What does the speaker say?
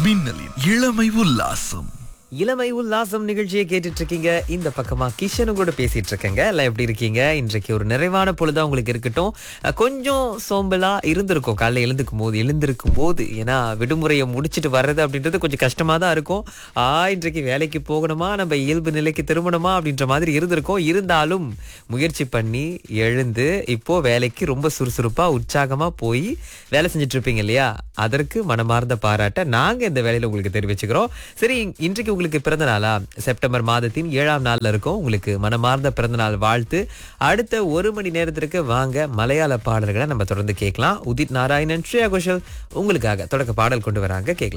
மின்னலின் இளமை உல்லாசம் இளமை உல்லாசம் நிகழ்ச்சியை கேட்டுட்டு இருக்கீங்க இந்த பக்கமா கிஷனும் கூட பேசிட்டு இருக்கேங்க எல்லாம் எப்படி இருக்கீங்க இன்றைக்கு ஒரு நிறைவான பொழுதா உங்களுக்கு இருக்கட்டும் அஹ், கொஞ்சம் சோம்பலா இருந்திருக்கும் காலைல எழுந்துக்கும் போது எழுந்திருக்கும் போது ஏன்னா விடுமுறையை முடிச்சிட்டு வர்றது அப்படின்றது கொஞ்சம் கஷ்டமா தான் இருக்கும் ஆ இன்றைக்கு வேலைக்கு போகணுமா நம்ம இயல்பு நிலைக்கு திரும்பணுமா அப்படின்ற மாதிரி இருந்திருக்கும் இருந்தாலும் முயற்சி பண்ணி எழுந்து இப்போ வேலைக்கு ரொம்ப சுறுசுறுப்பா உற்சாகமா போய் வேலை செஞ்சுட்டு இருப்பீங்க இல்லையா அதற்கு மனமார்ந்த பாராட்ட நாங்க இந்த வேலையில உங்களுக்கு தெரிவிச்சுக்கிறோம் சரி இன்றைக்கு உங்களுக்கு பிறந்த நாளா செப்டம்பர் மாதத்தின் ஏழாம் நாள்ல இருக்கும் உங்களுக்கு மனமார்ந்த பிறந்த நாள் வாழ்த்து அடுத்த ஒரு மணி நேரத்திற்கு வாங்க மலையாள பாடல்களை நம்ம தொடர்ந்து கேட்கலாம் உதித் நாராயணன் ஸ்ரேயா கோஷல் உங்களுக்காக தொடக்க பாடல் கொண்டு வராங்க கேட்கலாம்